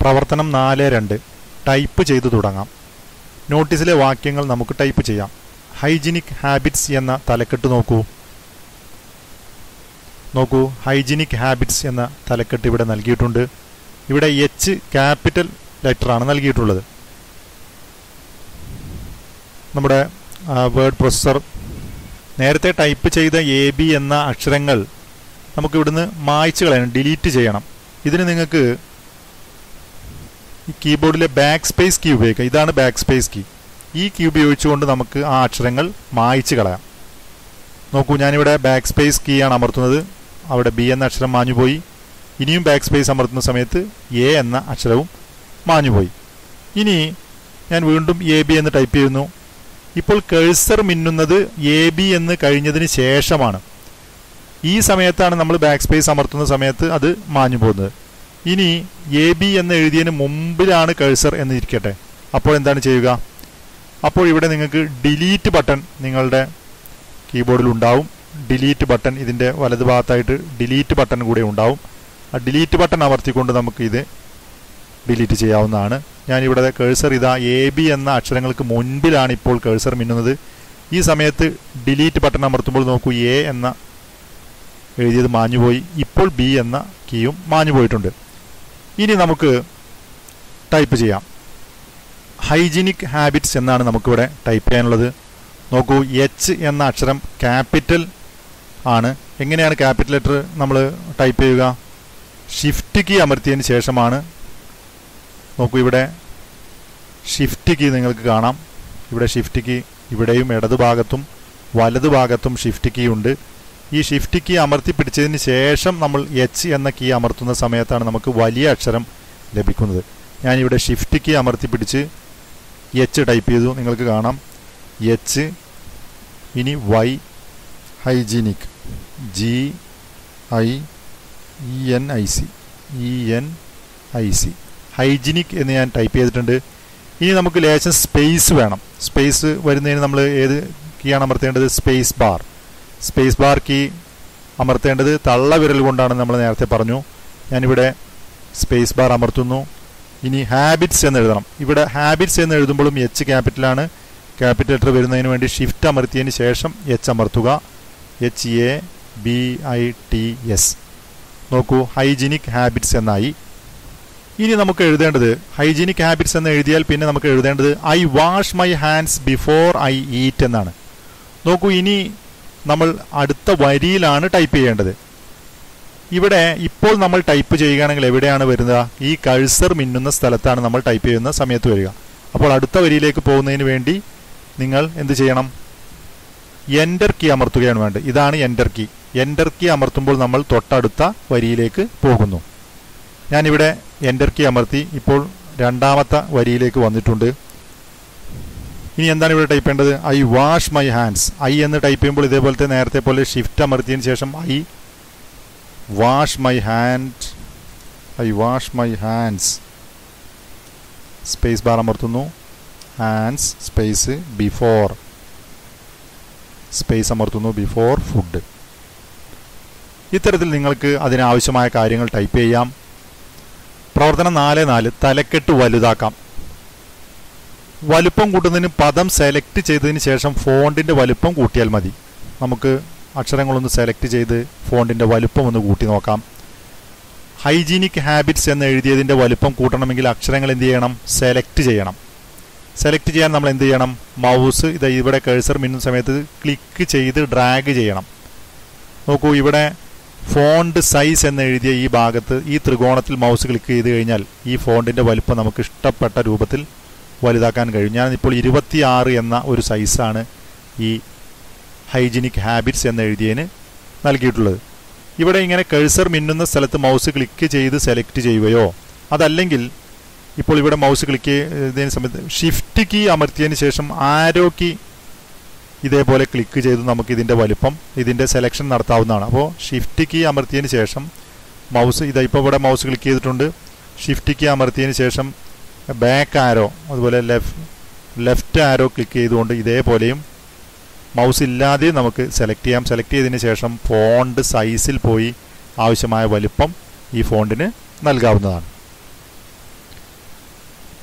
പ്രവർത്തനം നാല് രണ്ട് ടൈപ്പ് ചെയ്തു തുടങ്ങാം നോട്ടീസിലെ വാക്യങ്ങൾ നമുക്ക് ടൈപ്പ് ചെയ്യാം ഹൈജിനിക് ഹാബിറ്റ്സ് എന്ന തലക്കെട്ട് നോക്കൂ നോക്കൂ ഹൈജിനിക് ഹാബിറ്റ്സ് എന്ന തലക്കെട്ട് ഇവിടെ നൽകിയിട്ടുണ്ട് ഇവിടെ എച്ച് ക്യാപിറ്റൽ ലെറ്ററാണ് നൽകിയിട്ടുള്ളത് നമ്മുടെ വേർഡ് പ്രൊസസ്സർ നേരത്തെ ടൈപ്പ് ചെയ്ത എ ബി എന്ന അക്ഷരങ്ങൾ നമുക്ക് ഇവിടുന്ന് മായ്ച്ചു കളയണം ഡിലീറ്റ് ചെയ്യണം ഇതിന് നിങ്ങൾക്ക് ഈ കീബോർഡിലെ ബാക്ക് സ്പേസ് കീ ഉപയോഗിക്കാം ഇതാണ് ബാക്ക് സ്പേസ് കീ ഈ കീ ഉപയോഗിച്ചുകൊണ്ട് നമുക്ക് ആ അക്ഷരങ്ങൾ മായ്ച്ചു കളയാം നോക്കൂ ഞാനിവിടെ ബാക്ക് സ്പേസ് കീ ആണ് അമർത്തുന്നത് അവിടെ ബി എന്ന അക്ഷരം മാഞ്ഞുപോയി ഇനിയും ബാക്ക് സ്പേസ് അമർത്തുന്ന സമയത്ത് എ എന്ന അക്ഷരവും മാഞ്ഞുപോയി ഇനി ഞാൻ വീണ്ടും എ ബി എന്ന് ടൈപ്പ് ചെയ്യുന്നു ഇപ്പോൾ കേഴ്സർ മിന്നുന്നത് എ ബി എന്ന് കഴിഞ്ഞതിന് ശേഷമാണ് ഈ സമയത്താണ് നമ്മൾ ബാക്ക് സ്പേസ് അമർത്തുന്ന സമയത്ത് അത് മാഞ്ഞു പോകുന്നത് ഇനി എ ബി എന്ന് എഴുതിയതിന് മുമ്പിലാണ് കേഴ്സർ എന്ന് ഇരിക്കട്ടെ അപ്പോൾ എന്താണ് ചെയ്യുക അപ്പോൾ ഇവിടെ നിങ്ങൾക്ക് ഡിലീറ്റ് ബട്ടൺ നിങ്ങളുടെ കീബോർഡിൽ ഉണ്ടാവും ഡിലീറ്റ് ബട്ടൺ ഇതിൻ്റെ വലതുഭാഗത്തായിട്ട് ഡിലീറ്റ് ബട്ടൺ കൂടെ ഉണ്ടാവും ആ ഡിലീറ്റ് ബട്ടൺ അമർത്തിക്കൊണ്ട് നമുക്ക് ഇത് ഡിലീറ്റ് ചെയ്യാവുന്നതാണ് ഞാനിവിടെ കേഴ്സർ ഇതാ എ ബി എന്ന അക്ഷരങ്ങൾക്ക് മുൻപിലാണ് ഇപ്പോൾ കേഴ്സർ മിന്നുന്നത് ഈ സമയത്ത് ഡിലീറ്റ് ബട്ടൺ അമർത്തുമ്പോൾ നോക്കൂ എ എന്ന എഴുതിയത് മാഞ്ഞുപോയി ഇപ്പോൾ ബി എന്ന കീയും മാഞ്ഞു പോയിട്ടുണ്ട് ഇനി നമുക്ക് ടൈപ്പ് ചെയ്യാം ഹൈജീനിക് ഹാബിറ്റ്സ് എന്നാണ് നമുക്കിവിടെ ടൈപ്പ് ചെയ്യാനുള്ളത് നോക്കൂ എച്ച് എന്ന അക്ഷരം ക്യാപിറ്റൽ ആണ് എങ്ങനെയാണ് ക്യാപിറ്റൽ ലെറ്റർ നമ്മൾ ടൈപ്പ് ചെയ്യുക ഷിഫ്റ്റ് കീ അമർത്തിയതിന് ശേഷമാണ് നോക്കൂ ഇവിടെ ഷിഫ്റ്റ് കീ നിങ്ങൾക്ക് കാണാം ഇവിടെ ഷിഫ്റ്റ് കീ ഇവിടെയും ഇടതുഭാഗത്തും വലതുഭാഗത്തും ഷിഫ്റ്റ് കീ ഉണ്ട് ഈ ഷിഫ്റ്റ് കീ അമർത്തി പിടിച്ചതിന് ശേഷം നമ്മൾ എച്ച് എന്ന കീ അമർത്തുന്ന സമയത്താണ് നമുക്ക് വലിയ അക്ഷരം ലഭിക്കുന്നത് ഞാനിവിടെ ഷിഫ്റ്റ് കീ അമർത്തി പിടിച്ച് എച്ച് ടൈപ്പ് ചെയ്തു നിങ്ങൾക്ക് കാണാം എച്ച് ഇനി Y hygienic G I E N I C E N I C hygienic എന്ന് ഞാൻ ടൈപ്പ് ചെയ്തിട്ടുണ്ട് ഇനി നമുക്ക് ലേശം സ്പേസ് വേണം സ്പേസ് വരുന്നതിന് നമ്മൾ ഏത് കീയാണ് അമർത്തേണ്ടത് space bar space bar key അമർത്തേണ്ടത് തള്ള വിരൽ കൊണ്ടാണ് നമ്മൾ നേരത്തെ പറഞ്ഞു ഞാനിവിടെ സ്പേസ് ബാർ അമർത്തുന്നു ഇനി ഹാബിറ്റ്സ് എന്ന് എഴുതണം ഇവിടെ ഹാബിറ്റ്സ് എന്ന് എഴുതുമ്പോഴും എച്ച് ക്യാപിറ്റലാണ് ക്യാപിറ്റൽ ലെറ്റർ വരുന്നതിന് വേണ്ടി ഷിഫ്റ്റ് അമർത്തിയതിന് ശേഷം എച്ച് അമർത്തുക H A B I T S നോക്കൂ ഹൈജീനിക് ഹാബിറ്റ്സ് എന്നായി ഇനി നമുക്ക് എഴുതേണ്ടത് ഹൈജീനിക് ഹാബിറ്റ്സ് എന്ന് എഴുതിയാൽ പിന്നെ നമുക്ക് എഴുതേണ്ടത് I wash my hands before I eat എന്നാണ് നോക്കൂ ഇനി നമ്മൾ അടുത്ത വരിയിലാണ് ടൈപ്പ് ചെയ്യേണ്ടത് ഇവിടെ ഇപ്പോൾ നമ്മൾ ടൈപ്പ് ചെയ്യുകയാണെങ്കിൽ എവിടെയാണ് വരുന്നത് ഈ കഴ്സർ മിന്നുന്ന സ്ഥലത്താണ് നമ്മൾ ടൈപ്പ് ചെയ്യുന്ന സമയത്ത് വരിക അപ്പോൾ അടുത്ത വരിയിലേക്ക് പോകുന്നതിന് വേണ്ടി നിങ്ങൾ എന്ത് ചെയ്യണം എൻ്റർ കീ അമർത്തുകയാണ് വേണ്ടത് ഇതാണ് എൻ്റർ കീ എൻ്റർ കീ അമർത്തുമ്പോൾ നമ്മൾ തൊട്ടടുത്ത വരിയിലേക്ക് പോകുന്നു ഞാനിവിടെ എൻ്റർ കീ അമർത്തി ഇപ്പോൾ രണ്ടാമത്തെ വരിയിലേക്ക് വന്നിട്ടുണ്ട് ഇനി എന്താണ് ഇവിടെ ടൈപ്പ് ചെയ്യേണ്ടത് I wash my hands I എന്ന് ടൈപ്പ് ചെയ്യുമ്പോൾ ഇതേപോലത്തെ നേരത്തെ പോലെ ഷിഫ്റ്റ് അമർത്തിയതിന് ശേഷം I wash my hand I wash my hands space bar അമർത്തുന്നു ഹാൻഡ്സ് സ്പേസ് ബിഫോർ സ്പേസ് അമർത്തുന്നു ബിഫോർ ഫുഡ് ഇത്തരത്തിൽ നിങ്ങൾക്ക് അതിനാവശ്യമായ കാര്യങ്ങൾ ടൈപ്പ് ചെയ്യാം പ്രവർത്തനം നാല് നാല് തലക്കെട്ട് വലുതാക്കാം വലുപ്പം കൂട്ടുന്നതിന് പദം സെലക്ട് ചെയ്തതിന് ശേഷം ഫോണ്ടിൻ്റെ വലുപ്പം കൂട്ടിയാൽ മതി നമുക്ക് അക്ഷരങ്ങളൊന്ന് സെലക്ട് ചെയ്ത് ഫോണ്ടിൻ്റെ വലുപ്പം ഒന്ന് കൂട്ടി നോക്കാം ഹൈജീനിക് ഹാബിറ്റ്സ് എന്ന് എഴുതിയതിൻ്റെ വലുപ്പം കൂട്ടണമെങ്കിൽ അക്ഷരങ്ങൾ എന്ത് ചെയ്യണം സെലക്ട് ചെയ്യണം സെലക്ട് ചെയ്യാൻ നമ്മൾ എന്ത് ചെയ്യണം മൗസ് ഇത് ഇവിടെ കേഴ്സർ മിന്നുന്ന സമയത്ത് ക്ലിക്ക് ചെയ്ത് ഡ്രാഗ് ചെയ്യണം നോക്കൂ ഇവിടെ ഫോണ്ട് സൈസ് എന്ന് എഴുതിയ ഈ ഭാഗത്ത് ഈ ത്രികോണത്തിൽ മൗസ് ക്ലിക്ക് ചെയ്ത് കഴിഞ്ഞാൽ ഈ ഫോണ്ടിൻ്റെ വലുപ്പം നമുക്ക് ഇഷ്ടപ്പെട്ട രൂപത്തിൽ വലുതാക്കാൻ കഴിയും ഞാൻ ഇപ്പോൾ ഇരുപത്തിയാറ് എന്ന ഒരു സൈസാണ് ഈ ഹൈജീനിക് ഹാബിറ്റ്സ് എന്ന് എഴുതിയതിന് നൽകിയിട്ടുള്ളത് ഇവിടെ ഇങ്ങനെ കേഴ്സർ മിന്നുന്ന സ്ഥലത്ത് മൗസ് ക്ലിക്ക് ചെയ്ത് സെലക്ട് ചെയ്യുകയോ അതല്ലെങ്കിൽ ഇപ്പോൾ ഇവിടെ മൗസ് ക്ലിക്ക് ചെയ്തതിന് സമയത്ത് ഷിഫ്റ്റ് കീ അമർത്തിയതിന് ശേഷം ആരോ കീ ഇതേപോലെ ക്ലിക്ക് ചെയ്ത് നമുക്ക് ഇതിൻ്റെ വലുപ്പം ഇതിൻ്റെ സെലക്ഷൻ നടത്താവുന്നതാണ് അപ്പോൾ ഷിഫ്റ്റ് കീ അമർത്തിയതിന് ശേഷം മൗസ് ഇതാ ഇപ്പോൾ ഇവിടെ മൗസ് ക്ലിക്ക് ചെയ്തിട്ടുണ്ട് ഷിഫ്റ്റ് കീ അമർത്തിയതിന് ശേഷം ബാക്ക് ആരോ അതുപോലെ ലെഫ്റ്റ് ലെഫ്റ്റ് ആരോ ക്ലിക്ക് ചെയ്തുകൊണ്ട് ഇതേപോലെയും മൗസ് ഇല്ലാതെ നമുക്ക് സെലക്ട് ചെയ്യാം സെലക്ട് ചെയ്തതിന് ശേഷം ഫോണ്ട് സൈസിൽ പോയി ആവശ്യമായ വലുപ്പം ഈ ഫോണ്ടിന് നൽകാവുന്നതാണ്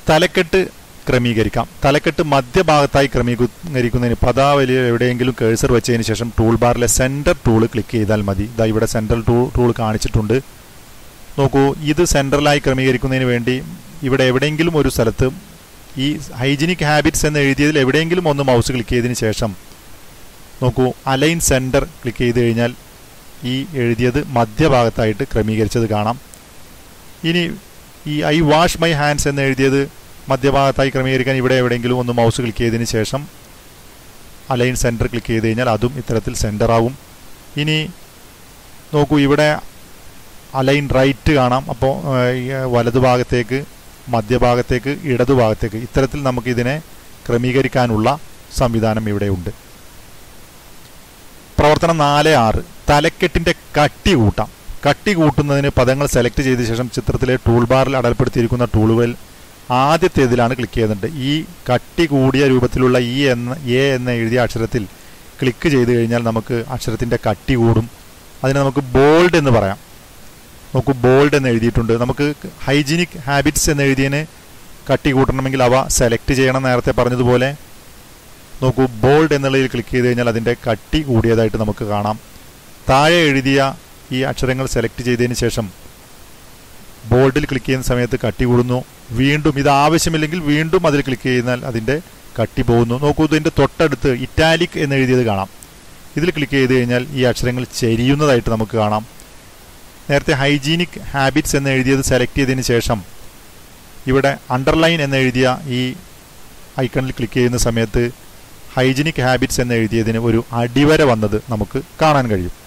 തലക്കെട്ട് ക്രമീകരിക്കാം തലക്കെട്ട് മധ്യഭാഗത്തായി ക്രമീകരിക്കുന്നതിന് പദാവലിയിൽ എവിടെയെങ്കിലും കേഴ്സർ വെച്ചതിന് ശേഷം ടൂൾ ബാറിലെ സെൻറ്റർ ടൂൾ ക്ലിക്ക് ചെയ്താൽ മതി ഇതാ ഇവിടെ സെൻട്രൽ ടൂൾ ടൂൾ കാണിച്ചിട്ടുണ്ട് നോക്കൂ ഇത് സെൻട്രലായി ക്രമീകരിക്കുന്നതിന് വേണ്ടി ഇവിടെ എവിടെയെങ്കിലും ഒരു സ്ഥലത്ത് ഈ ഹൈജീനിക് ഹാബിറ്റ്സ് എന്ന് എഴുതിയതിൽ എവിടെയെങ്കിലും ഒന്ന് മൗസ് ക്ലിക്ക് ചെയ്തതിന് ശേഷം നോക്കൂ അലൈൻ സെൻറ്റർ ക്ലിക്ക് ചെയ്ത് കഴിഞ്ഞാൽ ഈ എഴുതിയത് മധ്യഭാഗത്തായിട്ട് ക്രമീകരിച്ചത് കാണാം ഇനി ഈ ഐ വാഷ് മൈ ഹാൻഡ്സ് എന്ന് എഴുതിയത് മധ്യഭാഗത്തായി ക്രമീകരിക്കാൻ ഇവിടെ എവിടെയെങ്കിലും ഒന്ന് മൗസ് ക്ലിക്ക് ചെയ്തതിന് ശേഷം അലൈൻ സെൻറ്റർ ക്ലിക്ക് ചെയ്ത് കഴിഞ്ഞാൽ അതും ഇത്തരത്തിൽ സെൻറ്റർ ആവും ഇനി നോക്കൂ ഇവിടെ അലൈൻ റൈറ്റ് കാണാം അപ്പോൾ വലതുഭാഗത്തേക്ക് മധ്യഭാഗത്തേക്ക് ഇടതുഭാഗത്തേക്ക് ഇത്തരത്തിൽ നമുക്ക് ഇതിനെ ക്രമീകരിക്കാനുള്ള സംവിധാനം ഇവിടെയുണ്ട് പ്രവർത്തനം നാല് ആറ് തലക്കെട്ടിന്റെ കട്ടി കൂട്ടാം കട്ടി കൂട്ടുന്നതിന് പദങ്ങൾ സെലക്ട് ചെയ്ത ശേഷം ചിത്രത്തിലെ ടൂൾ ബാറിൽ അടൽപ്പെടുത്തിയിരിക്കുന്ന ടൂളുകൾ ആദ്യത്തേതിലാണ് ക്ലിക്ക് ചെയ്യുന്നുണ്ട് ഈ കട്ടി കൂടിയ രൂപത്തിലുള്ള ഈ എന്ന എ എന്ന എഴുതിയ അക്ഷരത്തിൽ ക്ലിക്ക് ചെയ്ത് കഴിഞ്ഞാൽ നമുക്ക് അക്ഷരത്തിന്റെ കട്ടി കൂടും അതിനെ നമുക്ക് ബോൾഡ് എന്ന് പറയാം നോക്കൂ ബോൾഡ് എന്ന് എഴുതിയിട്ടുണ്ട് നമുക്ക് ഹൈജീനിക് ഹാബിറ്റ്സ് എന്ന് എഴുതിയതിന് കട്ടി കൂട്ടണമെങ്കിൽ അവ സെലക്ട് ചെയ്യണം നേരത്തെ പറഞ്ഞതുപോലെ നോക്കൂ ബോൾഡ് എന്നുള്ളതിൽ ക്ലിക്ക് ചെയ്ത് കഴിഞ്ഞാൽ അതിൻ്റെ കട്ടി കൂടിയതായിട്ട് നമുക്ക് കാണാം താഴെ എഴുതിയ ഈ അക്ഷരങ്ങൾ സെലക്ട് ചെയ്തതിന് ശേഷം ബോൾഡിൽ ക്ലിക്ക് ചെയ്യുന്ന സമയത്ത് കട്ടി കൂടുന്നു വീണ്ടും ഇത് ആവശ്യമില്ലെങ്കിൽ വീണ്ടും അതിൽ ക്ലിക്ക് ചെയ്യുന്നാൽ അതിൻ്റെ കട്ടി പോകുന്നു നോക്കൂ ഇതിൻ്റെ തൊട്ടടുത്ത് ഇറ്റാലിക് എന്ന് എഴുതിയത് കാണാം ഇതിൽ ക്ലിക്ക് ചെയ്ത് കഴിഞ്ഞാൽ ഈ അക്ഷരങ്ങൾ ചെരിയുന്നതായിട്ട് നമുക്ക് കാണാം നേരത്തെ ഹൈജീനിക് ഹാബിറ്റ്സ് എന്ന് എഴുതിയത് സെലക്ട് ചെയ്തതിന് ശേഷം ഇവിടെ അണ്ടർലൈൻ എന്ന് എഴുതിയ ഈ ഐക്കണിൽ ക്ലിക്ക് ചെയ്യുന്ന സമയത്ത് ഹൈജീനിക് ഹാബിറ്റ്സ് എന്ന് എഴുതിയതിന് ഒരു അടിവര വന്നത് നമുക്ക് കാണാൻ കഴിയും